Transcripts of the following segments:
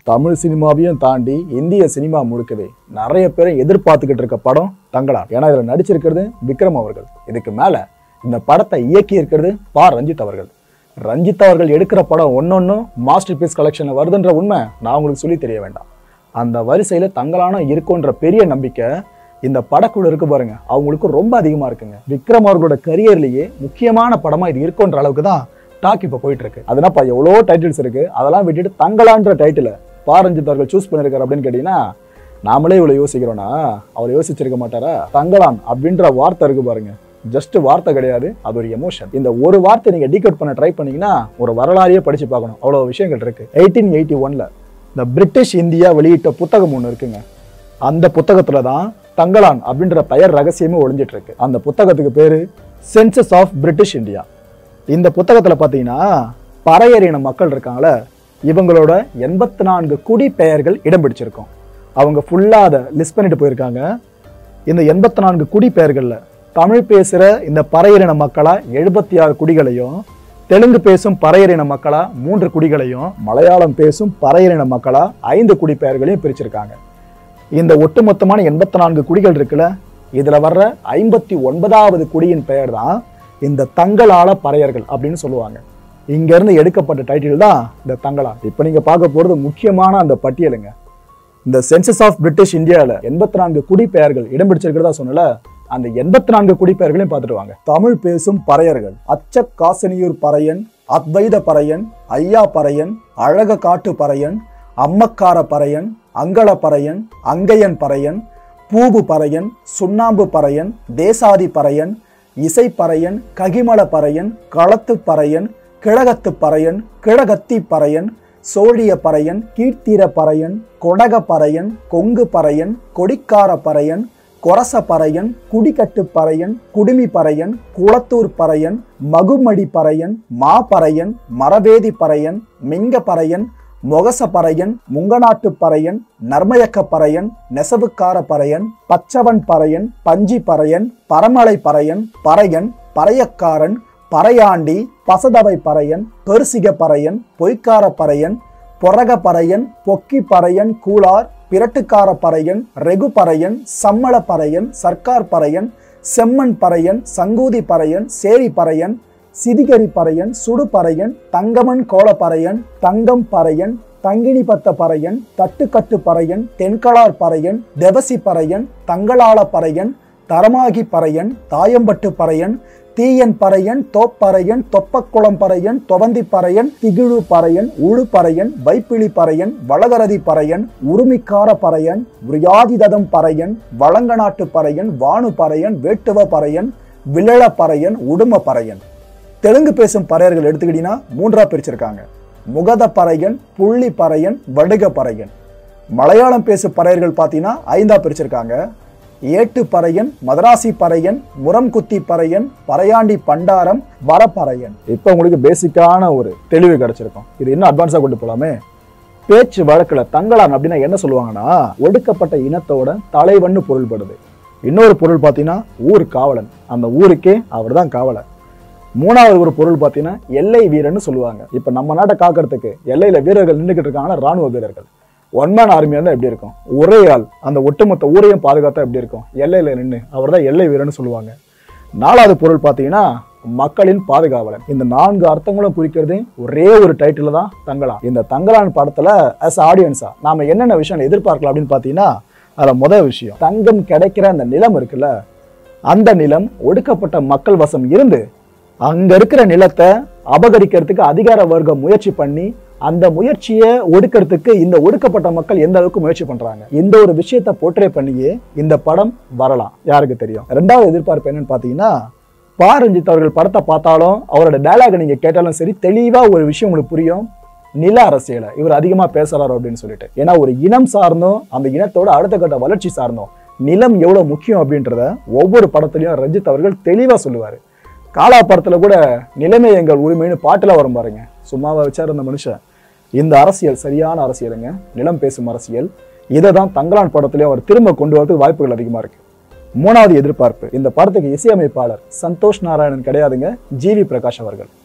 தமிழ் சினிமாவையும் தாண்டி இந்திய சினிமா முழுக்கவே நிறைய பேரை எதிர்பார்த்துக்கிட்டு இருக்க படம் தங்கலான் ஏன்னா இதுல நடிச்சிருக்கிறது விக்ரம் அவர்கள் இதுக்கு மேல இந்த படத்தை இயக்கி இருக்கிறது பா ரஞ்சித் அவர்கள் ரஞ்சித் அவர்கள் எடுக்கிற படம் ஒன்னொன்னும் மாஸ்டர் பீஸ் கலெக்ஷன்ல வருதுன்ற உண்மை நான் உங்களுக்கு சொல்லி தெரிய வேண்டாம் அந்த வரிசையில தங்கலான இருக்குன்ற பெரிய நம்பிக்கை இந்த படக்குழு இருக்கு பாருங்க அவங்களுக்கு ரொம்ப அதிகமா இருக்குங்க விக்ரம் அவர்களோட கரியர்லயே முக்கியமான படமா இது இருக்குன்ற அளவுக்கு தான் டாக் இப்போ போயிட்டு இருக்கு அதனாப்பா எவ்வளோ டைட்டில்ஸ் இருக்கு அதெல்லாம் விட்டுட்டு தங்கலான்ற டைட்டில பாரஞ்சித் அவர்கள் சூஸ் பண்ணிருக்காரு அப்படின்னு கேட்டீங்கன்னா நாமளே இவ்வளவு யோசிக்கிறோம்னா அவர் யோசிச்சிருக்க மாட்டாரா தங்கலான் அப்படின்ற வார்த்தை இருக்கு பாருங்க ஜஸ்ட் வார்த்தை கிடையாது அது ஒரு எமோஷன் இந்த ஒரு வார்த்தை நீங்க டீகோட் பண்ண ட்ரை பண்ணீங்கன்னா ஒரு வரலாறையே படிச்சு பார்க்கணும் அவ்வளவு விஷயங்கள் இருக்கு எயிட்டீன் எயிட்டி ஒன்ல இந்த பிரிட்டிஷ் இந்தியா வெளியிட்ட புத்தகம் ஒன்று இருக்குங்க அந்த புத்தகத்துல தான் தங்கலான் அப்படின்ற பெயர் ரகசியமே ஒளிஞ்சிட்டு இருக்கு அந்த புத்தகத்துக்கு பேரு சென்சஸ் ஆஃப் பிரிட்டிஷ் இந்தியா இந்த புத்தகத்துல பாத்தீங்கன்னா பறையறின மக்கள் இருக்காங்களே இவங்களோட எண்பத்தி நான்கு குடி பெயர்கள் இடம் பிடிச்சிருக்கும் அவங்க ஃபுல்லா அதை லிஸ்ட் பண்ணிட்டு போயிருக்காங்க இந்த எண்பத்தி நான்கு குடி பெயர்கள்ல தமிழ் பேசுற இந்த பறையறின மக்களா எழுபத்தி ஆறு குடிகளையும் தெலுங்கு பேசும் பறையறின மக்களா மூன்று குடிகளையும் மலையாளம் பேசும் பறையறின மக்களா ஐந்து குடி பெயர்களையும் பிரிச்சிருக்காங்க இந்த ஒட்டுமொத்தமான எண்பத்தி நான்கு குடிகள் இருக்குல்ல இதுல வர்ற ஐம்பத்தி ஒன்பதாவது குடியின் பெயர் தான் இந்த தங்களால பறையர்கள் அப்படின்னு சொல்லுவாங்க இங்க இருந்து எடுக்கப்பட்ட டைட்டில் தான் இந்த தங்களா இப்போ நீங்க பார்க்க போறது முக்கியமான அந்த பட்டியலுங்க இந்த சென்சஸ் ஆஃப் பிரிட்டிஷ் இந்தியாவில் எண்பத்தி நான்கு குடிப்பெயர்கள் இடம் பிடிச்சிருக்கிறதா சொன்னல அந்த எண்பத்தி நான்கு குடிப்பெயர்களையும் பார்த்துட்டு வாங்க தமிழ் பேசும் பறையர்கள் அச்ச காசனியூர் பறையன் அத்வைத பறையன் ஐயா பறையன் அழக காட்டு பறையன் அம்மக்கார பறையன் அங்கள பறையன் அங்கையன் பறையன் பூபு பறையன் சுண்ணாம்பு பறையன் தேசாதி பறையன் இசை பறையன் ககிமல பறையன் களத்து பறையன் கிழகத்து பறையன் கிழகத்தி பறையன் சோழிய பறையன் கீர்த்திர பறையன் கொடக பறையன் கொங்கு பறையன் கொடிக்கார பறையன் கொரச பறையன் குடிக்கட்டு பறையன் குடுமி பறையன் குளத்தூர் பறையன் மகுமடி பறையன் மா பறையன் மரவேதி பறையன் மிங்க பறையன் மொகச பறையன் முங்கநாட்டு பறையன் நர்மயக்க பறையன் நெசவுக்கார பறையன் பச்சவன் பறையன் பஞ்சி பறையன் பரமலை பறையன் பறையன் பறையக்காரன் பறையாண்டி பசதவை பறையன் பெருசிக பறையன் பொய்க்கார பறையன் பொறக பறையன் பொக்கி பறையன் கூளார் பிரட்டுக்கார பறையன் ரெகு பறையன் சம்மள பறையன் சர்க்கார் பறையன் செம்மன் பறையன் சங்கூதி பறையன் சேரி பறையன் சிதிகரி பறையன் சுடு பறையன் தங்கமன் கோல பறையன் தங்கம் பறையன் தங்கினி பத்த பறையன் தட்டுக்கட்டு பறையன் தென்களார் பறையன் தெவசி பறையன் தங்களாள பறையன் தரமாகி பறையன் தாயம்பட்டு பறையன் தீயன் பறையன் தோப்பறையன் தொப்பக்குளம் பறையன் தொவந்தி பறையன் திகிழு பறையன் உழு பறையன் வைப்பிலி பறையன் வளகரதி பறையன் உருமிக்கார பறையன் வியாதிததம் பறையன் வளங்கநாட்டு பறையன் வானு பறையன் வேட்டுவ பறையன் விழள பறையன் உடும பறையன் தெலுங்கு பேசும் பறையர்கள் எடுத்துக்கிட்டீங்கன்னா மூன்றா பிரிச்சிருக்காங்க முகத பறையன் புள்ளி பறையன் வடுக பறையன் மலையாளம் பேசும் பறையர்கள் பார்த்தீங்கன்னா ஐந்தா பிரிச்சிருக்காங்க ஏட்டு பறையன் மதராசி பறையன் முரம் குத்தி பறையன் பறையாண்டி பண்டாரம் வரப்பறையன் இப்போ உங்களுக்கு பேசிக்கான ஒரு தெளிவு கிடைச்சிருக்கும் இது இன்னும் அட்வான்ஸா கொண்டு போலாமே பேச்சு வழக்குல தங்கலான் அப்படின்னா என்ன சொல்லுவாங்கன்னா ஒடுக்கப்பட்ட இனத்தோட தலைவன்னு பொருள்படுது இன்னொரு பொருள் பார்த்தீங்கன்னா ஊர் காவலன் அந்த ஊருக்கே அவர் தான் காவலர் மூணாவது ஒரு பொருள் பார்த்தீங்கன்னா எல்லை வீரன்னு சொல்லுவாங்க இப்போ நம்ம நாட்டை காக்கிறதுக்கு எல்லையில வீரர்கள் நின்றுக்கிட்டு இருக்காங்கன்னா ராணுவ வீரர்கள் ஒன் மேன் ஆர்மியா இருந்தால் எப்படி இருக்கும் ஒரே ஆள் அந்த ஒட்டுமொத்த ஊரையும் பாதுகாத்தா எப்படி இருக்கும் எல்லையில நின்று அவர் தான் எல்லை வீரன்னு சொல்லுவாங்க நாலாவது பொருள் பார்த்தீங்கன்னா மக்களின் பாதுகாவலன் இந்த நான்கு அர்த்தங்களும் குறிக்கிறது ஒரே ஒரு டைட்டில் தான் தங்கலான் இந்த தங்கலான் படத்துல அஸ் ஆடியன்ஸா நாம என்னென்ன விஷயம் எதிர்பார்க்கலாம் அப்படின்னு பார்த்தீங்கன்னா அதில் முதல் விஷயம் தங்கம் கிடைக்கிற அந்த நிலம் இருக்குல்ல அந்த நிலம் ஒடுக்கப்பட்ட மக்கள் வசம் இருந்து அங்க இருக்கிற நிலத்தை அபகரிக்கிறதுக்கு அதிகார வர்க்கம் முயற்சி பண்ணி அந்த முயற்சியை ஒடுக்கிறதுக்கு இந்த ஒடுக்கப்பட்ட மக்கள் எந்த அளவுக்கு முயற்சி பண்றாங்க இந்த ஒரு விஷயத்தை போர்ட்ரே பண்ணியே இந்த படம் வரலாம் யாருக்கு தெரியும் ரெண்டாவது எதிர்பார்ப்பு என்னன்னு பாத்தீங்கன்னா பா ரஞ்சித் அவர்கள் படத்தை பார்த்தாலும் அவரோட டயலாக் நீங்க கேட்டாலும் சரி தெளிவா ஒரு விஷயம் உங்களுக்கு புரியும் நில அரசியலை இவர் அதிகமா பேசுறாரு அப்படின்னு சொல்லிட்டு ஏன்னா ஒரு இனம் சார்ந்தும் அந்த இனத்தோட அடுத்த கட்ட வளர்ச்சி சார்ந்தும் நிலம் எவ்வளவு முக்கியம் அப்படின்றத ஒவ்வொரு படத்துலயும் ரஞ்சித் அவர்கள் தெளிவா சொல்லுவாரு காலா படத்துல கூட நிலைமை எங்கள் உரிமைன்னு பாட்டுல வரும் பாருங்க சும்மாவா வச்சாரு அந்த மனுஷன் இந்த அரசியல் சரியான அரசியலுங்க நிலம் பேசும் அரசியல் இதை தான் தங்கலான் படத்துலயும் அவர் திரும்ப கொண்டு வரதுக்கு வாய்ப்புகள் அதிகமா இருக்கு மூணாவது எதிர்பார்ப்பு இந்த படத்துக்கு இசையமைப்பாளர் சந்தோஷ் நாராயணன் கிடையாதுங்க ஜிவி பிரகாஷ் அவர்கள்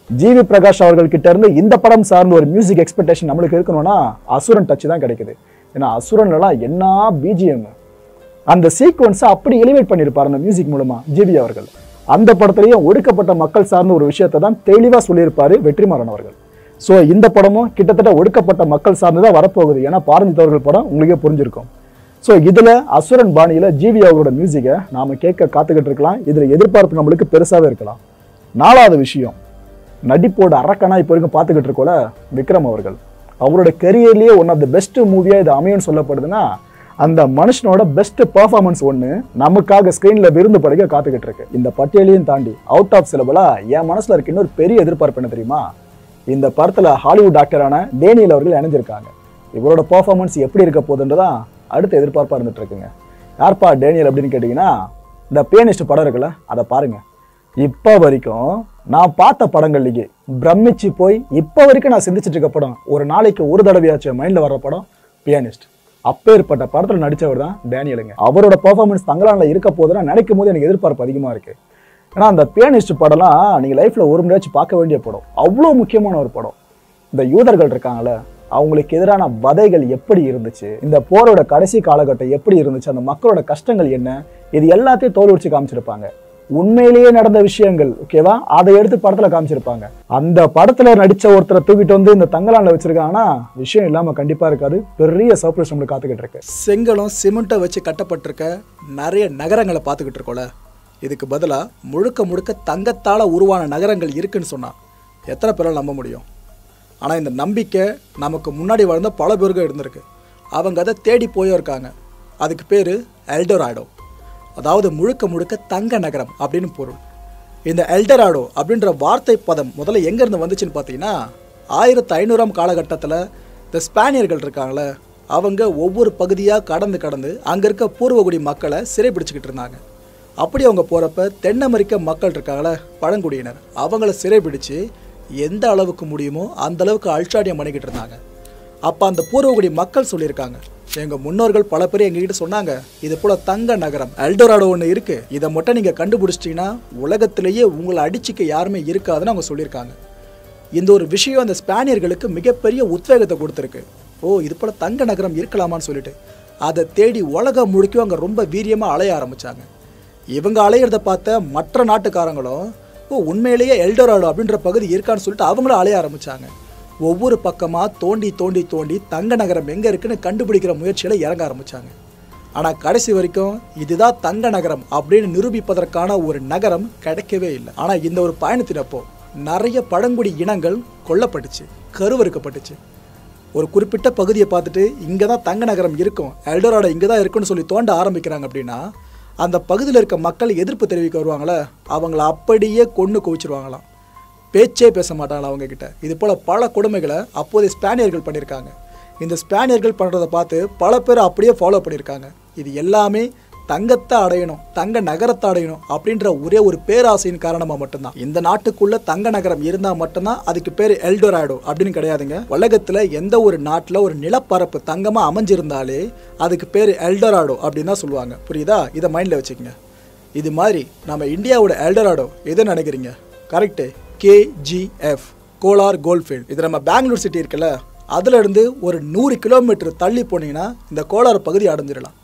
ஜிவி பிரகாஷ் அவர்கள் கிட்ட இருந்து இந்த படம் சார்ந்த ஒரு மியூசிக் எக்ஸ்பெக்டேஷன் நம்மளுக்கு இருக்கணும்னா அசுரன் டச் தான் கிடைக்குது ஏன்னா அசுரன்லாம் என்ன பிஜிஎம் அந்த சீக்வன்ஸை அப்படி எலிவேட் பண்ணியிருப்பார் அந்த மியூசிக் மூலமா ஜிவி அவர்கள் அந்த படத்துலயும் ஒடுக்கப்பட்ட மக்கள் சார்ந்த ஒரு விஷயத்தை தான் தெளிவா சொல்லியிருப்பாரு வெற்றிமாறன் அவர்கள் ஸோ இந்த படமும் கிட்டத்தட்ட ஒடுக்கப்பட்ட மக்கள் சார்ந்து தான் வரப்போகுது ஏன்னா பாரஞ்சித் அவர்கள் படம் உங்களுக்கே புரிஞ்சிருக்கும் ஸோ இதுல அசுரன் பாணியில ஜிவி அவரோட மியூசிக்கை நாம கேட்க காத்துக்கிட்டு இருக்கலாம் இதுல எதிர்பார்ப்பு நம்மளுக்கு பெருசாவே இருக்கலாம் நாலாவது விஷயம் நடிப்போட அரக்கனா இப்போ வரைக்கும் பார்த்துக்கிட்டு இருக்கோல விக்ரம் அவர்கள் அவரோட கெரியர்லயே ஒன் ஆஃப் த பெஸ்ட் மூவியா இது அமையும்னு சொல்லப்படுதுன்னா அந்த மனுஷனோட பெஸ்ட் பெர்ஃபார்மன்ஸ் ஒன்று நமக்காக ஸ்க்ரீனில் விருந்து படைக்க காத்துக்கிட்டு இருக்கு இந்த பட்டியலையும் தாண்டி அவுட் ஆஃப் சிலபலா என் மனசுல இருக்க இன்னொரு பெரிய எதிர்பார்ப்பு என்ன தெரியுமா இந்த படத்துல ஹாலிவுட் டாக்டரான டேனியல் அவர்கள் இணைஞ்சிருக்காங்க இவரோட பெர்ஃபார்மன்ஸ் எப்படி இருக்க போகுதுன்றதான் அடுத்த எதிர்பார்ப்பா இருந்துட்டு இருக்குங்க யார்ப்பா டேனியல் அப்படின்னு கேட்டிங்கன்னா இந்த பியானிஸ்ட் படம் இருக்குல்ல அதை பாருங்க இப்போ வரைக்கும் நான் பார்த்த படங்கள்லேயே பிரமிச்சு போய் இப்போ வரைக்கும் நான் சிந்திச்சிட்டு இருக்க படம் ஒரு நாளைக்கு ஒரு தடவையாச்சும் மைண்டில் வர்ற படம் பியானிஸ்ட் அப்பேற்பட்ட படத்தில் நடித்தவர் தான் டேனியலுங்க அவரோட பெர்ஃபார்மன்ஸ் தங்கலானில் இருக்க போதுன்னா நினைக்கும் போது எனக்கு எதிர்பார்ப்பு அதிகமாக இருக்கு ஏன்னா அந்த பியானிஸ்ட் படம்லாம் நீங்கள் லைஃப்பில் ஒரு முறையாச்சும் பார்க்க வேண்டிய படம் அவ்வளோ முக்கியமான ஒரு படம் இந்த யூதர்கள் இருக்காங்கல்ல அவங்களுக்கு எதிரான வதைகள் எப்படி இருந்துச்சு இந்த போரோட கடைசி காலகட்டம் எப்படி இருந்துச்சு அந்த மக்களோட கஷ்டங்கள் என்ன இது எல்லாத்தையும் தோல் உரிச்சு காமிச்சிருப்பாங்க உண்மையிலேயே நடந்த விஷயங்கள் ஓகேவா அதை எடுத்து படத்துல காமிச்சிருப்பாங்க அந்த படத்துல நடிச்ச ஒருத்தரை தூக்கிட்டு வந்து இந்த தங்கலான்ல வச்சிருக்காங்கன்னா விஷயம் இல்லாம கண்டிப்பா இருக்காது பெரிய சர்ப்ரைஸ் நம்மளுக்கு காத்துக்கிட்டு இருக்கு செங்கலும் சிமெண்ட்டை வச்சு கட்டப்பட்டிருக்க நிறைய நகரங்களை பார்த்துக்கிட்டு இருக்கோம்ல இதுக்கு பதிலாக முழுக்க முழுக்க தங்கத்தால் உருவான நகரங்கள் இருக்குன்னு சொன்னா எத்தனை பேரால் நம்ப முடியும் ஆனால் இந்த நம்பிக்கை நமக்கு முன்னாடி வாழ்ந்த பல பேருக்கு இருந்திருக்கு அவங்க அதை தேடி போயும் இருக்காங்க அதுக்கு பேர் எல்டோராடோ அதாவது முழுக்க முழுக்க தங்க நகரம் அப்படின்னு பொருள் இந்த எல்டராடோ அப்படின்ற வார்த்தை பதம் முதல்ல எங்கேருந்து வந்துச்சுன்னு பார்த்தீங்கன்னா ஆயிரத்து ஐநூறாம் காலகட்டத்தில் இந்த ஸ்பானியர்கள் இருக்காங்களே அவங்க ஒவ்வொரு பகுதியாக கடந்து கடந்து அங்கே இருக்க பூர்வகுடி மக்களை சிறைபிடிச்சிக்கிட்டு இருந்தாங்க அப்படி அவங்க போகிறப்ப தென் அமெரிக்க மக்கள் இருக்காங்களே பழங்குடியினர் அவங்கள சிறைபிடிச்சு எந்த அளவுக்கு முடியுமோ அந்த அளவுக்கு அல்சாடியம் பண்ணிக்கிட்டு இருந்தாங்க அப்போ அந்த பூர்வகுடி மக்கள் சொல்லியிருக்காங்க எங்கள் முன்னோர்கள் பல பேர் எங்ககிட்ட சொன்னாங்க இது போல தங்க நகரம் எல்டோராடோ ஒன்று இருக்கு இதை மட்டும் நீங்கள் கண்டுபிடிச்சிட்டிங்கன்னா உலகத்திலேயே உங்களை அடிச்சுக்க யாருமே இருக்காதுன்னு அவங்க சொல்லியிருக்காங்க இந்த ஒரு விஷயம் அந்த ஸ்பானியர்களுக்கு மிகப்பெரிய உத்வேகத்தை கொடுத்துருக்கு ஓ இது போல தங்க நகரம் இருக்கலாமான்னு சொல்லிட்டு அதை தேடி உலகம் முழுக்க அவங்க ரொம்ப வீரியமாக அலைய ஆரம்பிச்சாங்க இவங்க அலையிறத பார்த்த மற்ற நாட்டுக்காரங்களும் ஓ உண்மையிலேயே எல்டோராடோ அப்படின்ற பகுதி இருக்கான்னு சொல்லிட்டு அவங்களும் அலைய ஆரம்பிச்சாங்க ஒவ்வொரு பக்கமாக தோண்டி தோண்டி தோண்டி தங்க நகரம் எங்கே இருக்குன்னு கண்டுபிடிக்கிற முயற்சியில் இறங்க ஆரம்பிச்சாங்க ஆனால் கடைசி வரைக்கும் இதுதான் தங்க நகரம் அப்படின்னு நிரூபிப்பதற்கான ஒரு நகரம் கிடைக்கவே இல்லை ஆனால் இந்த ஒரு பயணத்தினப்போ நிறைய பழங்குடி இனங்கள் கொல்லப்பட்டுச்சு கருவறுக்கப்பட்டுச்சு ஒரு குறிப்பிட்ட பகுதியை பார்த்துட்டு இங்கே தான் தங்க நகரம் இருக்கும் எல்டோராடோ இங்கே தான் இருக்குன்னு சொல்லி தோண்ட ஆரம்பிக்கிறாங்க அப்படின்னா அந்த பகுதியில் இருக்க மக்கள் எதிர்ப்பு தெரிவிக்க வருவாங்களே அவங்கள அப்படியே கொன்று குவிச்சிருவாங்களாம் பேச்சே பேச மாட்டாங்களா அவங்க கிட்ட இது போல பல கொடுமைகளை அப்போதைய ஸ்பானியர்கள் பண்ணியிருக்காங்க இந்த ஸ்பானியர்கள் பண்ணுறதை பார்த்து பல பேர் அப்படியே ஃபாலோ பண்ணியிருக்காங்க இது எல்லாமே தங்கத்தை அடையணும் தங்க நகரத்தை அடையணும் அப்படின்ற ஒரே ஒரு பேராசையின் காரணமாக மட்டும்தான் இந்த நாட்டுக்குள்ள தங்க நகரம் இருந்தால் மட்டும்தான் அதுக்கு பேர் எல்டோராடோ அப்படின்னு கிடையாதுங்க உலகத்தில் எந்த ஒரு நாட்டில் ஒரு நிலப்பரப்பு தங்கமாக அமைஞ்சிருந்தாலே அதுக்கு பேர் எல்டோராடோ அப்படின்னு தான் சொல்லுவாங்க புரியுதா இதை மைண்டில் வச்சுக்கோங்க இது மாதிரி நம்ம இந்தியாவோட எல்டோராடோ எதை நினைக்கிறீங்க கரெக்டு கேஜிஎஃப் கோலார் கோல்ஃபீல்ட் இது நம்ம பெங்களூர் சிட்டி இருக்குல்ல அதுல இருந்து ஒரு நூறு கிலோமீட்டர் தள்ளி போனீங்கன்னா இந்த கோலார் பகுதி அடைஞ்சிடலாம்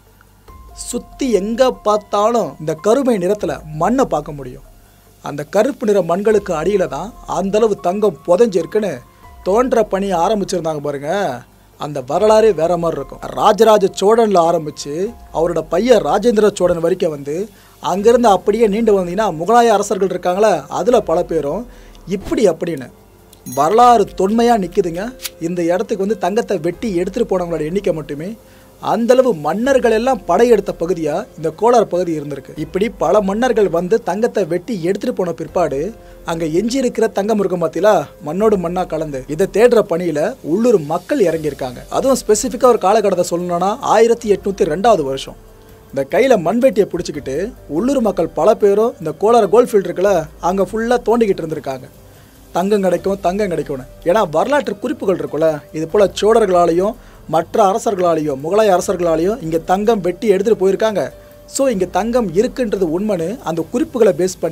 சுற்றி எங்கே பார்த்தாலும் இந்த கருமை நிறத்தில் மண்ணை பார்க்க முடியும் அந்த கருப்பு நிற மண்களுக்கு அடியில் தான் அந்த அளவு தங்கம் புதைஞ்சிருக்குன்னு தோன்ற பணி ஆரம்பிச்சிருந்தாங்க பாருங்க அந்த வரலாறே வேற மாதிரி இருக்கும் ராஜராஜ சோழனில் ஆரம்பித்து அவரோட பையன் ராஜேந்திர சோழன் வரைக்கும் வந்து அங்கேருந்து அப்படியே நீண்டு வந்தீங்கன்னா முகலாய அரசர்கள் இருக்காங்களே அதில் பல பேரும் இப்படி அப்படின்னு வரலாறு தொன்மையாக நிற்குதுங்க இந்த இடத்துக்கு வந்து தங்கத்தை வெட்டி எடுத்துகிட்டு போனவங்களோட எண்ணிக்கை மட்டுமே அந்தளவு மன்னர்கள் எல்லாம் படையெடுத்த பகுதியாக இந்த கோலார் பகுதி இருந்திருக்கு இப்படி பல மன்னர்கள் வந்து தங்கத்தை வெட்டி எடுத்துகிட்டு போன பிற்பாடு அங்கே எஞ்சி இருக்கிற தங்கம் இருக்கும் பார்த்தீங்களா மண்ணோடு மண்ணாக கலந்து இதை தேடுற பணியில் உள்ளூர் மக்கள் இறங்கியிருக்காங்க அதுவும் ஸ்பெசிஃபிக்காக ஒரு காலகட்டத்தை சொல்லணும்னா ஆயிரத்தி எட்நூற்றி ரெண்டாவது வருஷம் இந்த கையில் மண்வெட்டியை பிடிச்சிக்கிட்டு உள்ளூர் மக்கள் பல பேரும் இந்த கோலார் கோல்ஃபீல்ட் இருக்குல்ல அங்கே ஃபுல்லாக தோண்டிக்கிட்டு இருந்திருக்காங்க தங்கம் கிடைக்கும் தங்கம் கிடைக்கும்னு ஏன்னா வரலாற்று குறிப்புகள் இருக்குல்ல இது போல் சோழர்களாலையும் மற்ற அரசர்களாலேயும் முகலாய அரசர்களாலேயும் இங்கே தங்கம் வெட்டி எடுத்துகிட்டு போயிருக்காங்க ஸோ இங்கே தங்கம் இருக்குன்றது உண்மைன்னு அந்த குறிப்புகளை பேஸ் பண்ணி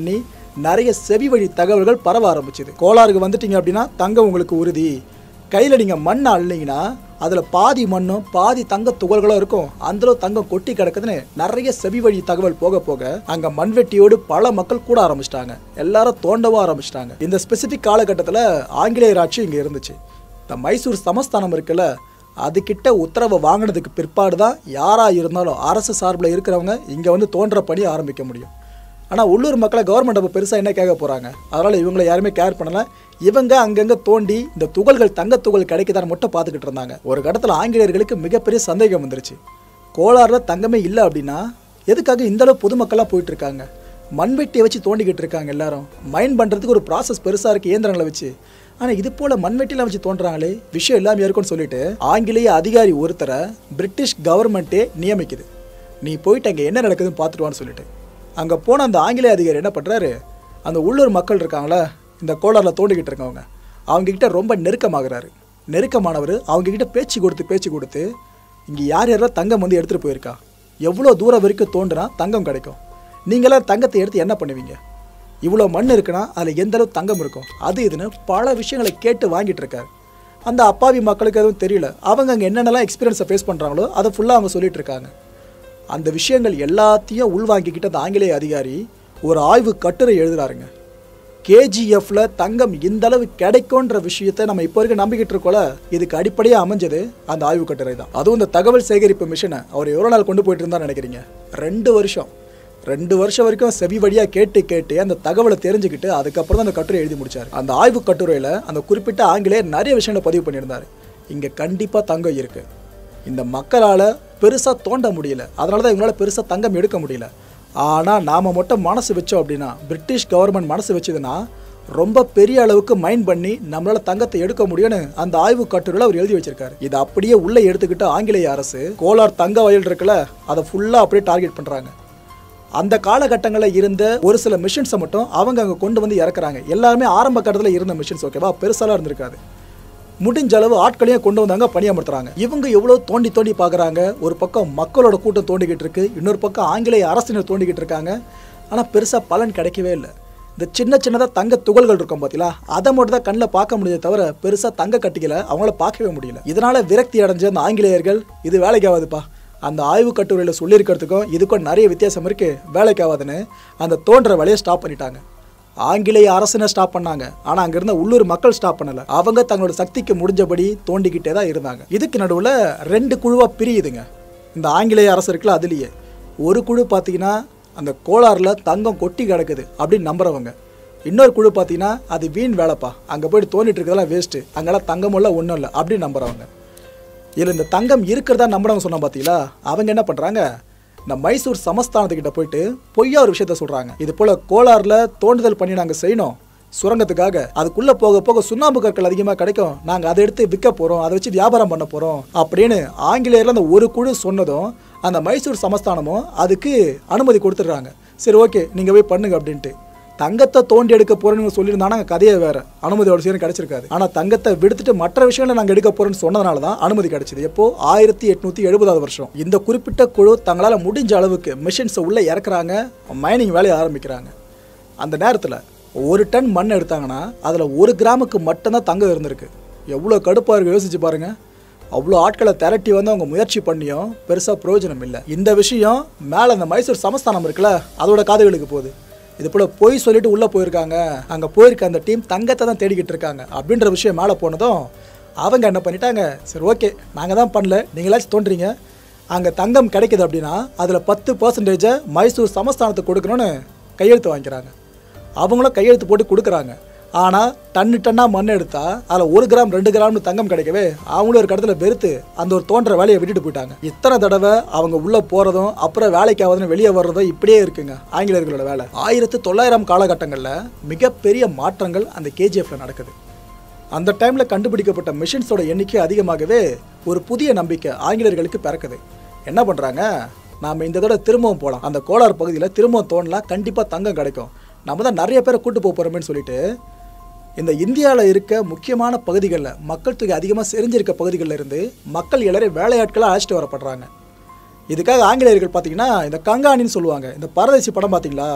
நிறைய செவி வழி தகவல்கள் பரவ ஆரம்பிச்சுது கோளாறுக்கு வந்துட்டீங்க அப்படின்னா தங்கம் உங்களுக்கு உறுதி கையில் நீங்கள் மண்ணை அள்ளிங்கன்னா அதில் பாதி மண்ணும் பாதி தங்க துகள்களும் இருக்கும் அந்தளவு தங்கம் கொட்டி கிடக்குதுன்னு நிறைய செவி வழி தகவல் போக போக அங்கே மண்வெட்டியோடு பல மக்கள் கூட ஆரம்பிச்சிட்டாங்க எல்லாரும் தோண்டவும் ஆரம்பிச்சிட்டாங்க இந்த ஸ்பெசிஃபிக் காலகட்டத்தில் ஆங்கிலேயர் ஆட்சி இங்கே இருந்துச்சு இந்த மைசூர் சமஸ்தானம் இருக்குல்ல அதுக்கிட்ட உத்தரவை வாங்கினதுக்கு பிற்பாடு தான் யாராக இருந்தாலும் அரசு சார்பில் இருக்கிறவங்க இங்கே வந்து தோன்ற பணி ஆரம்பிக்க முடியும் ஆனால் உள்ளூர் மக்களை கவர்மெண்ட் அப்போ பெருசாக என்ன கேட்க போகிறாங்க அதனால் இவங்களை யாருமே கேர் பண்ணல இவங்க அங்கங்கே தோண்டி இந்த துகள்கள் தங்கத் துகள் கிடைக்குதான்னு மட்டும் பார்த்துக்கிட்டு இருந்தாங்க ஒரு கடத்தில் ஆங்கிலேயர்களுக்கு மிகப்பெரிய சந்தேகம் வந்துருச்சு கோளாறில் தங்கமே இல்லை அப்படின்னா எதுக்காக இந்த அளவு பொதுமக்கள்லாம் போயிட்டு இருக்காங்க மண்வெட்டியை வச்சு தோண்டிக்கிட்டு இருக்காங்க எல்லாரும் மைண்ட் பண்ணுறதுக்கு ஒரு ப்ராசஸ் பெருசாக இருக்குது இயந்திரங்களை வச்சு ஆனால் இது போல் மண்வெட்டிலாம் வச்சு தோன்றாங்களே விஷயம் எல்லாமே இருக்கும்னு சொல்லிட்டு ஆங்கிலேய அதிகாரி ஒருத்தரை பிரிட்டிஷ் கவர்மெண்ட்டே நியமிக்குது நீ போயிட்டு அங்கே என்ன நடக்குதுன்னு பார்த்துட்டு வான்னு சொல்லிட்டு அங்கே போன அந்த ஆங்கிலேய அதிகாரி என்ன பண்ணுறாரு அந்த உள்ளூர் மக்கள் இருக்காங்களே இந்த கோளாறில் தோண்டிக்கிட்டு இருக்கவங்க அவங்கக்கிட்ட ரொம்ப நெருக்கமாகறாரு நெருக்கமானவர் அவங்கக்கிட்ட பேச்சு கொடுத்து பேச்சு கொடுத்து இங்கே யார் யாரெல்லாம் தங்கம் வந்து எடுத்துகிட்டு போயிருக்கா எவ்வளோ தூரம் வரைக்கும் தோண்டுனா தங்கம் கிடைக்கும் நீங்களாம் தங்கத்தை எடுத்து என்ன பண்ணுவீங்க இவ்வளோ மண் இருக்குன்னா அதில் எந்த அளவு தங்கம் இருக்கும் அது இதுன்னு பல விஷயங்களை கேட்டு வாங்கிட்டு இருக்காரு அந்த அப்பாவி மக்களுக்கு எதுவும் தெரியல அவங்க அங்கே என்னென்னலாம் எக்ஸ்பீரியன்ஸை ஃபேஸ் பண்ணுறாங்களோ அதை ஃபுல்லாக அவங்க சொல்லிட்டு இருக்காங்க அந்த விஷயங்கள் எல்லாத்தையும் உள்வாங்கிக்கிட்ட அந்த ஆங்கிலேய அதிகாரி ஒரு ஆய்வு கட்டுரை எழுதுறாருங்க கேஜிஎஃப்ல தங்கம் இந்த அளவு கிடைக்கும்ன்ற விஷயத்தை நம்ம இப்போ வரைக்கும் நம்பிக்கிட்டு இருக்கோம்ல இதுக்கு அடிப்படையாக அமைஞ்சது அந்த ஆய்வு கட்டுரை தான் அதுவும் இந்த தகவல் சேகரிப்பு மிஷனை அவர் எவ்வளோ நாள் கொண்டு போயிட்டு இருந்தா நினைக்கிறீங்க ரெண்டு வருஷம் ரெண்டு வருஷம் வரைக்கும் செவி வழியா கேட்டு கேட்டு அந்த தகவலை தெரிஞ்சுக்கிட்டு அதுக்கப்புறம் தான் அந்த கட்டுரை எழுதி முடிச்சாரு அந்த ஆய்வு கட்டுரையில அந்த குறிப்பிட்ட ஆங்கிலேயர் நிறைய விஷயங்களை பதிவு பண்ணியிருந்தாரு இங்க கண்டிப்பா தங்கம் இருக்கு இந்த மக்களால பெருசா தோண்ட முடியல அதனால தான் இவங்களால பெருசா தங்கம் எடுக்க முடியல ஆனா நாம மட்டும் மனசு வச்சோம் அப்படின்னா பிரிட்டிஷ் கவர்மெண்ட் மனசு வச்சதுன்னா ரொம்ப பெரிய அளவுக்கு மைண்ட் பண்ணி நம்மளால தங்கத்தை எடுக்க முடியும்னு அந்த ஆய்வு கட்டுரையில அவர் எழுதி வச்சிருக்காரு இதை அப்படியே உள்ள எடுத்துக்கிட்டு ஆங்கிலேய அரசு கோலார் தங்க வயல் இருக்குல்ல அதை ஃபுல்லா அப்படியே டார்கெட் பண்றாங்க அந்த காலகட்டங்களில் இருந்த ஒரு சில மிஷின்ஸை மட்டும் அவங்க அங்கே கொண்டு வந்து இறக்குறாங்க எல்லாருமே ஆரம்ப கட்டத்தில் இருந்த மிஷின்ஸ் ஓகேவா பெருசாலாம் இருந்திருக்காது முடிஞ்ச அளவு ஆட்களையும் கொண்டு வந்தாங்க பணியமர்த்துறாங்க இவங்க எவ்வளோ தோண்டி தோண்டி பார்க்குறாங்க ஒரு பக்கம் மக்களோட கூட்டம் தோண்டிக்கிட்டு இருக்கு இன்னொரு பக்கம் ஆங்கிலேய அரசினர் தோண்டிக்கிட்டு இருக்காங்க ஆனால் பெருசாக பலன் கிடைக்கவே இல்லை இந்த சின்ன சின்னதாக தங்க துகள்கள் இருக்கும் பார்த்தீங்களா அதை மட்டும் தான் கண்ணில் பார்க்க முடியுதே தவிர பெருசாக தங்க கட்டிகளை அவங்கள பார்க்கவே முடியல இதனால விரக்தி அடைஞ்ச அந்த ஆங்கிலேயர்கள் இது வேலைக்கு ஆகாதுப்பா அந்த ஆய்வு கட்டுரையில் சொல்லியிருக்கிறதுக்கும் இதுக்கும் நிறைய வித்தியாசம் இருக்கு வேலைக்கு ஆகாதுன்னு அந்த தோன்ற வேலையை ஸ்டாப் பண்ணிட்டாங்க ஆங்கிலேய அரசனை ஸ்டாப் பண்ணாங்க ஆனால் அங்க இருந்த உள்ளூர் மக்கள் ஸ்டாப் பண்ணல அவங்க தங்களோட சக்திக்கு முடிஞ்சபடி தோண்டிக்கிட்டே தான் இருந்தாங்க இதுக்கு நடுவில் ரெண்டு குழுவா பிரியுதுங்க இந்த ஆங்கிலேய அரசு இருக்குல்ல அதுலேயே ஒரு குழு பார்த்தீங்கன்னா அந்த கோளாறுல தங்கம் கொட்டி கிடக்குது அப்படின்னு நம்புறவங்க இன்னொரு குழு பார்த்தீங்கன்னா அது வீண் வேலைப்பா அங்கே போயிட்டு தோண்டிட்டு இருக்கிறதெல்லாம் வேஸ்ட்டு அங்கெல்லாம் தங்கம் இல்லை ஒன்றும் இல்லை அப்படின்னு நம்புறவங்க இதில் இந்த தங்கம் இருக்கிறதா நம்புறவங்க சொன்னா பார்த்தீங்களா அவங்க என்ன பண்ணுறாங்க இந்த மைசூர் சமஸ்தானத்துக்கிட்ட போயிட்டு பொய்யா ஒரு விஷயத்த சொல்கிறாங்க இது போல் கோலாரில் தோண்டுதல் பண்ணி நாங்கள் செய்யணும் சுரங்கத்துக்காக அதுக்குள்ளே போக போக சுண்ணாம்பு கற்கள் அதிகமாக கிடைக்கும் நாங்கள் அதை எடுத்து விற்க போகிறோம் அதை வச்சு வியாபாரம் பண்ண போகிறோம் அப்படின்னு ஆங்கிலேயரில் அந்த ஒரு குழு சொன்னதும் அந்த மைசூர் சமஸ்தானமும் அதுக்கு அனுமதி கொடுத்துட்றாங்க சரி ஓகே நீங்கள் போய் பண்ணுங்க அப்படின்ட்டு தங்கத்தை தோண்டி எடுக்க போறேன்னு சொல்லியிருந்தாங்க கதையே வேற அனுமதியோட சீரம் கிடைச்சிருக்காது ஆனா தங்கத்தை விடுத்துட்டு மற்ற விஷயங்களை நாங்க எடுக்க போறோம்னு சொன்னதுனால தான் அனுமதி கிடைச்சது எப்போ ஆயிரத்தி எட்நூத்தி எழுபதாவது வருஷம் இந்த குறிப்பிட்ட குழு தங்களால முடிஞ்ச அளவுக்கு மிஷின்ஸை உள்ள இறக்குறாங்க மைனிங் வேலையை ஆரம்பிக்கிறாங்க அந்த நேரத்துல ஒரு டன் மண் எடுத்தாங்கன்னா அதுல ஒரு கிராமுக்கு மட்டும்தான் தங்கம் இருந்திருக்கு எவ்வளோ கடுப்பா இருக்கு யோசிச்சு பாருங்க அவ்வளோ ஆட்களை திரட்டி வந்து அவங்க முயற்சி பண்ணியும் பெருசாக பிரயோஜனம் இல்லை இந்த விஷயம் மேலே அந்த மைசூர் சமஸ்தானம் இருக்குல்ல அதோட காதுகளுக்கு போகுது இது போல் பொய் சொல்லிட்டு உள்ளே போயிருக்காங்க அங்கே போயிருக்க அந்த டீம் தங்கத்தை தான் தேடிக்கிட்டு இருக்காங்க அப்படின்ற விஷயம் மேலே போனதும் அவங்க என்ன பண்ணிட்டாங்க சரி ஓகே நாங்கள் தான் பண்ணல நீங்களாச்சும் தோன்றீங்க அங்கே தங்கம் கிடைக்குது அப்படின்னா அதில் பத்து பர்சன்டேஜை மைசூர் சமஸ்தானத்துக்கு கொடுக்கணும்னு கையெழுத்து வாங்கிக்கிறாங்க அவங்களும் கையெழுத்து போட்டு கொடுக்குறாங்க ஆனால் டன்னு டன்னாக மண் எடுத்தா அதில் ஒரு கிராம் ரெண்டு கிராம்னு தங்கம் கிடைக்கவே அவங்களும் ஒரு கடத்துல வெறுத்து அந்த ஒரு தோன்ற வேலையை விட்டுட்டு போயிட்டாங்க இத்தனை தடவை அவங்க உள்ளே போகிறதும் அப்புறம் வேலைக்கு ஆகாதுன்னு வெளியே வர்றதும் இப்படியே இருக்குங்க ஆங்கிலேயர்களோட வேலை ஆயிரத்து தொள்ளாயிரம் காலகட்டங்களில் மிகப்பெரிய மாற்றங்கள் அந்த கேஜிஎஃப்ல நடக்குது அந்த டைமில் கண்டுபிடிக்கப்பட்ட மிஷின்ஸோட எண்ணிக்கை அதிகமாகவே ஒரு புதிய நம்பிக்கை ஆங்கிலேயர்களுக்கு பிறக்குது என்ன பண்ணுறாங்க நாம் இந்த தடவை திரும்பவும் போகலாம் அந்த கோலார் பகுதியில் திரும்பவும் தோணலாம் கண்டிப்பாக தங்கம் கிடைக்கும் நம்ம தான் நிறைய பேரை கூட்டு போக போகிறோமேன்னு சொல்லிட்டு இந்த இந்தியாவில் இருக்க முக்கியமான பகுதிகளில் மக்கள் தொகை அதிகமாக செறிஞ்சிருக்க பகுதிகளில் இருந்து மக்கள் எல்லாரையும் வேலையாட்களாக அழைச்சிட்டு வரப்படுறாங்க இதுக்காக ஆங்கிலேயர்கள் பார்த்தீங்கன்னா இந்த கங்காணின்னு சொல்லுவாங்க இந்த பரதேசி படம் பார்த்தீங்களா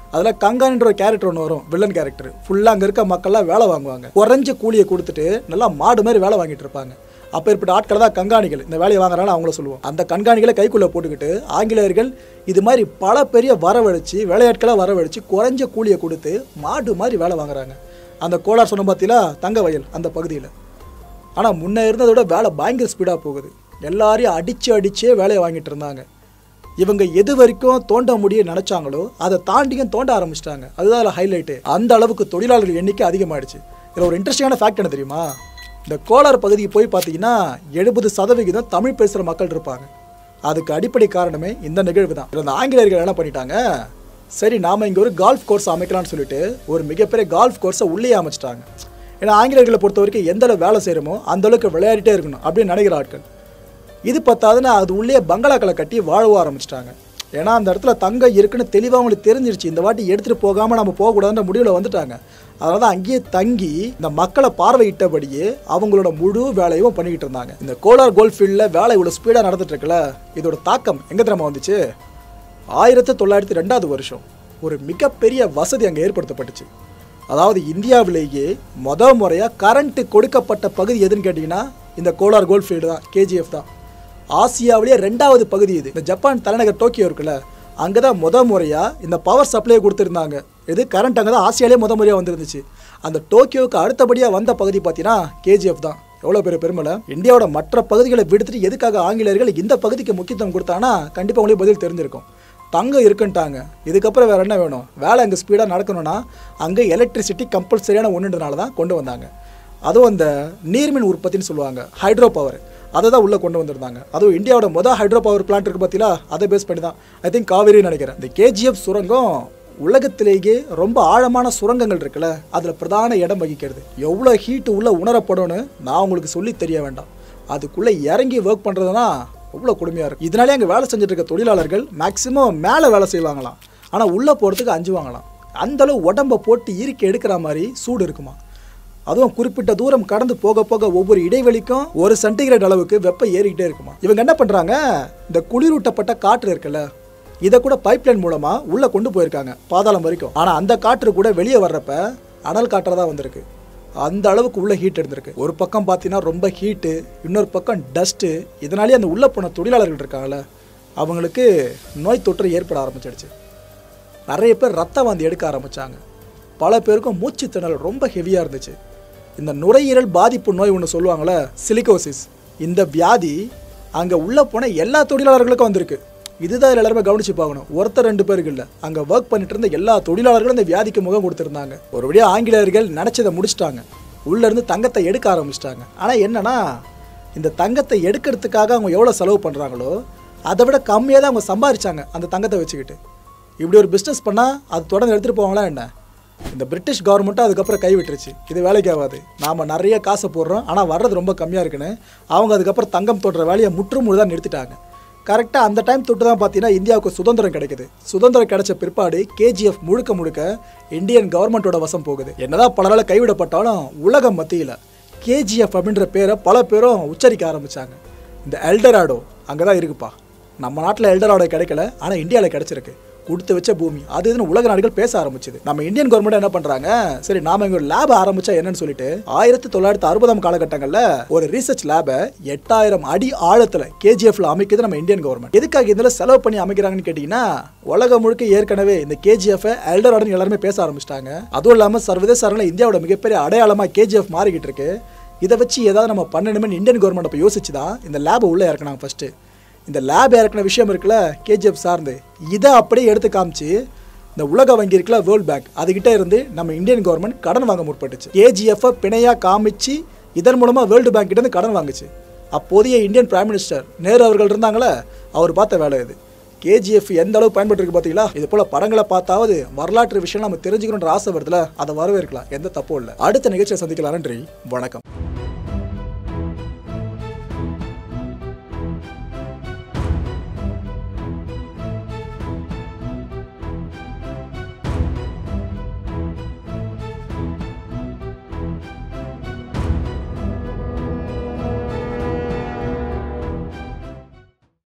அதில் கங்கானின்ற ஒரு கேரக்டர் ஒன்று வரும் வில்லன் கேரக்டர் ஃபுல்லாக அங்கே இருக்க மக்கள்லாம் வேலை வாங்குவாங்க குறைஞ்ச கூலியை கொடுத்துட்டு நல்லா மாடு மாதிரி வேலை வாங்கிட்டு இருப்பாங்க அப்போ ஏற்பட்ட ஆட்கள் தான் கண்காணிகள் இந்த வேலையை வாங்குறாங்க அவங்கள சொல்லுவோம் அந்த கண்காணிகளை கைக்குள்ளே போட்டுக்கிட்டு ஆங்கிலேயர்கள் இது மாதிரி பல பெரிய வரவழைச்சு வேலையாட்களை வரவழைச்சு குறைஞ்ச கூலியை கொடுத்து மாடு மாதிரி வேலை வாங்குறாங்க அந்த கோளார் சொன்ன பார்த்தீங்களா தங்க வயல் அந்த பகுதியில் ஆனால் முன்ன இருந்ததை விட வேலை பயங்கர ஸ்பீடாக போகுது எல்லாரையும் அடித்து அடிச்சே வேலையை வாங்கிட்டு இருந்தாங்க இவங்க எது வரைக்கும் தோண்ட முடிய நினைச்சாங்களோ அதை தாண்டியும் தோண்ட ஆரம்பிச்சிட்டாங்க அதுதான் அதில் ஹைலைட்டு அந்த அளவுக்கு தொழிலாளர்கள் எண்ணிக்கை அதிகமாயிடுச்சு இதில் ஒரு இன்ட்ரெஸ்டிங்கான ஃபேக்ட் என்ன தெரியுமா இந்த கோலார் பகுதிக்கு போய் பார்த்தீங்கன்னா எழுபது சதவிகிதம் தமிழ் பேசுகிற மக்கள் இருப்பாங்க அதுக்கு அடிப்படை காரணமே இந்த நிகழ்வு தான் இதில் இந்த ஆங்கிலேயர்கள் என்ன பண்ணிட்டாங்க சரி நாம இங்கே ஒரு கால்ஃப் கோர்ஸ் அமைக்கலாம்னு சொல்லிட்டு ஒரு மிகப்பெரிய கால்ஃப் கோர்ஸை உள்ளே அமைச்சிட்டாங்க ஏன்னா ஆங்கிலேயர்களை பொறுத்த வரைக்கும் எந்த அளவு வேலை செய்கிறோமோ அந்த அளவுக்கு விளையாடிட்டே இருக்கணும் அப்படின்னு நினைக்கிற ஆட்கள் இது பத்தாதுன்னு அது உள்ளே பங்களாக்களை கட்டி வாழவ ஆரம்பிச்சிட்டாங்க ஏன்னா அந்த இடத்துல தங்கம் இருக்குன்னு தெளிவாக அவங்களுக்கு தெரிஞ்சிருச்சு இந்த வாட்டி எடுத்துகிட்டு போகாமல் நம்ம போகக்கூடாதுன்ற முடிவில் வந்துட்டாங்க அதனால தான் அங்கேயே தங்கி இந்த மக்களை பார்வையிட்டபடியே அவங்களோட முழு வேலையும் பண்ணிக்கிட்டு இருந்தாங்க இந்த கோலார் கோல்ஃபீல்டில் வேலை இவ்வளோ ஸ்பீடாக நடந்துட்டு இருக்குல்ல இதோட தாக்கம் எங்கே தெரியுமா வந்துச்சு ஆயிரத்தி தொள்ளாயிரத்தி ரெண்டாவது வருஷம் ஒரு மிகப்பெரிய வசதி அங்கே ஏற்படுத்தப்பட்டுச்சு அதாவது இந்தியாவிலேயே முத முறையாக கரண்ட் கொடுக்கப்பட்ட பகுதி எதுன்னு கேட்டிங்கன்னா இந்த கோலார் கோல்ஃபீல்டு தான் கேஜிஎஃப் தான் ஆசியாவிலேயே ரெண்டாவது பகுதி இது இந்த ஜப்பான் தலைநகர் டோக்கியோ இருக்குல்ல அங்கே தான் முத முறையாக இந்த பவர் சப்ளையை கொடுத்துருந்தாங்க இது கரண்ட் அங்கே தான் ஆசியாவிலே முத முறையாக வந்துருந்துச்சு அந்த டோக்கியோவுக்கு அடுத்தபடியாக வந்த பகுதி பார்த்தீங்கன்னா கேஜிஎஃப் தான் எவ்வளோ பெரிய பெருமலை இந்தியாவோட மற்ற பகுதிகளை விடுத்துட்டு எதுக்காக ஆங்கிலேயர்கள் இந்த பகுதிக்கு முக்கியத்துவம் கொடுத்தாங்கன்னா கண்டிப்பாக உங்களுக்கு பதில் தெரிஞ்சிருக்கும் தங்கம் இருக்குன்ட்டாங்க இதுக்கப்புறம் வேறு என்ன வேணும் வேலை அங்கே ஸ்பீடாக நடக்கணும்னா அங்கே எலக்ட்ரிசிட்டி கம்பல்சரியான ஒன்றுன்றனால தான் கொண்டு வந்தாங்க அதுவும் அந்த நீர்மின் உற்பத்தின்னு சொல்லுவாங்க ஹைட்ரோ பவர் அதை தான் உள்ளே கொண்டு வந்திருந்தாங்க அதுவும் இந்தியாவோட மொதல் ஹைட்ரோ பவர் பிளான்ட் இருக்கு பார்த்தீங்களா அதை பேஸ் பண்ணி தான் ஐ திங்க் காவேரின்னு நினைக்கிறேன் இந்த கேஜிஎஃப் சுரங்கம் உலகத்திலேயே ரொம்ப ஆழமான சுரங்கங்கள் இருக்குல்ல அதில் பிரதான இடம் வகிக்கிறது எவ்வளோ ஹீட் உள்ள உணரப்படும்னு நான் உங்களுக்கு சொல்லி தெரிய வேண்டாம் அதுக்குள்ளே இறங்கி ஒர்க் பண்ணுறதுனா எவ்வளோ கொடுமையாக இருக்கும் இதனாலே அங்கே வேலை செஞ்சுட்டு இருக்க தொழிலாளர்கள் மேக்ஸிமம் மேலே வேலை செய்வாங்களாம் ஆனால் உள்ளே போகிறதுக்கு அஞ்சுவாங்களாம் அந்த அளவு உடம்பை போட்டு இறுக்கி எடுக்கிற மாதிரி சூடு இருக்குமா அதுவும் குறிப்பிட்ட தூரம் கடந்து போக போக ஒவ்வொரு இடைவெளிக்கும் ஒரு சென்டிகிரேட் அளவுக்கு வெப்பம் ஏறிக்கிட்டே இருக்குமா இவங்க என்ன பண்ணுறாங்க இந்த குளிரூட்டப்பட்ட காற்று இருக்குல்ல இதை கூட பைப்லைன் மூலமா உள்ள கொண்டு போயிருக்காங்க பாதாளம் வரைக்கும் ஆனா அந்த காற்று கூட வெளியே வர்றப்ப அனல் காற்றா தான் வந்திருக்கு அந்த அளவுக்கு உள்ள ஹீட் இருந்திருக்கு ஒரு பக்கம் பார்த்தீங்கன்னா ரொம்ப ஹீட்டு இன்னொரு பக்கம் டஸ்ட்டு இதனாலேயே அந்த உள்ள போன தொழிலாளர்கள் இருக்காங்கல்ல அவங்களுக்கு நோய் தொற்று ஏற்பட ஆரம்பிச்சிடுச்சு நிறைய பேர் ரத்த வாந்தி எடுக்க ஆரம்பிச்சாங்க பல பேருக்கும் மூச்சு திணறல் ரொம்ப ஹெவியாக இருந்துச்சு இந்த நுரையீரல் பாதிப்பு நோய் ஒன்று சொல்லுவாங்கள்ல சிலிகோசிஸ் இந்த வியாதி அங்கே உள்ளே போன எல்லா தொழிலாளர்களுக்கும் வந்திருக்கு இதுதான் இதுல எல்லாருமே கவனிச்சு பார்க்கணும் ஒருத்தர் ரெண்டு பேருக்கு இல்லை அங்கே ஒர்க் பண்ணிட்டு இருந்த எல்லா தொழிலாளர்களும் இந்த வியாதிக்கு முகம் கொடுத்துருந்தாங்க ஒருபடியாக ஆங்கிலேயர்கள் நினச்சதை முடிச்சிட்டாங்க உள்ளேருந்து தங்கத்தை எடுக்க ஆரம்பிச்சிட்டாங்க ஆனால் என்னன்னா இந்த தங்கத்தை எடுக்கிறதுக்காக அவங்க எவ்வளோ செலவு பண்ணுறாங்களோ அதை விட கம்மியாக தான் அவங்க சம்பாதிச்சாங்க அந்த தங்கத்தை வச்சுக்கிட்டு இப்படி ஒரு பிஸ்னஸ் பண்ணால் அது தொடர்ந்து எடுத்துகிட்டு போவாங்களா என்ன இந்த பிரிட்டிஷ் கவர்மெண்ட்டும் அதுக்கப்புறம் கை விட்டுருச்சு இது வேலைக்கு ஆகாது நாம் நிறைய காசை போடுறோம் ஆனால் வர்றது ரொம்ப கம்மியாக இருக்குன்னு அவங்க அதுக்கப்புறம் தங்கம் தொடுற வேலையை முற்றும் முழுதாக நிறுத்திட்டாங்க கரெக்டாக அந்த டைம் தொட்டு தான் பார்த்தீங்கன்னா இந்தியாவுக்கு சுதந்திரம் கிடைக்குது சுதந்திரம் கிடைச்ச பிற்பாடு கேஜிஎஃப் முழுக்க முழுக்க இந்தியன் கவர்மெண்ட்டோட வசம் போகுது என்னதான் பலரால் கைவிடப்பட்டாலும் உலகம் மத்தியில் கேஜிஎஃப் அப்படின்ற பேரை பல பேரும் உச்சரிக்க ஆரம்பிச்சாங்க இந்த எல்டராடோ அங்கே தான் இருக்குப்பா நம்ம நாட்டில் எல்டராடோ கிடைக்கல ஆனால் இந்தியாவில் கிடைச்சிருக்கு கொடுத்து வச்ச பூமி அது இதுன்னு உலக நாடுகள் பேச ஆரம்பிச்சது நம்ம இந்தியன் கவர்மெண்ட் என்ன பண்றாங்க சரி நாம இங்க ஒரு லேப் ஆரம்பிச்சா என்னன்னு சொல்லிட்டு ஆயிரத்தி தொள்ளாயிரத்தி அறுபதாம் காலகட்டங்கள்ல ஒரு ரீசர்ச் லேபை எட்டாயிரம் அடி ஆழத்துல கேஜிஎஃப்ல அமைக்குது நம்ம இந்தியன் கவர்மெண்ட் எதுக்காக இதுல செலவு பண்ணி அமைக்கிறாங்கன்னு கேட்டீங்கன்னா உலகம் முழுக்க ஏற்கனவே இந்த கேஜிஎஃப் எல்டராடன் எல்லாருமே பேச ஆரம்பிச்சிட்டாங்க அதுவும் இல்லாம சர்வதேச அரங்கில் இந்தியாவோட மிகப்பெரிய அடையாளமா கேஜிஎஃப் மாறிக்கிட்டு இருக்கு இதை வச்சு ஏதாவது நம்ம பண்ணணுமே இந்தியன் கவர்மெண்ட் அப்போ யோசிச்சு தான் இந்த லேபை உள்ளே இறக்குனாங்க ஃபர்ஸ்ட் இந்த லேப் இறக்குன விஷயம் இருக்குல்ல கேஜிஎஃப் சார்ந்து இதை அப்படியே எடுத்து காமிச்சு இந்த உலக வங்கி இருக்குல்ல வேர்ல்ட் பேங்க் அதுகிட்ட இருந்து நம்ம இந்தியன் கவர்மெண்ட் கடன் வாங்க முற்பட்டுச்சு கேஜிஎஃப் பிணையா காமிச்சு இதன் மூலமா வேர்ல்டு பேங்க் கிட்ட இருந்து கடன் வாங்குச்சு அப்போதைய இந்தியன் பிரைம் மினிஸ்டர் நேரு அவர்கள் இருந்தாங்களே அவர் பார்த்த வேலை இது கேஜிஎஃப் எந்த அளவு பயன்பட்டு இருக்கு பார்த்தீங்களா இது போல படங்களை பார்த்தாவது வரலாற்று விஷயம் நம்ம தெரிஞ்சுக்கணுன்ற ஆசை வருதுல அதை வரவேற்கலாம் எந்த தப்பும் இல்லை அடுத்த நிகழ்ச்சியை சந்திக்கலாம் நன்றி வணக்கம்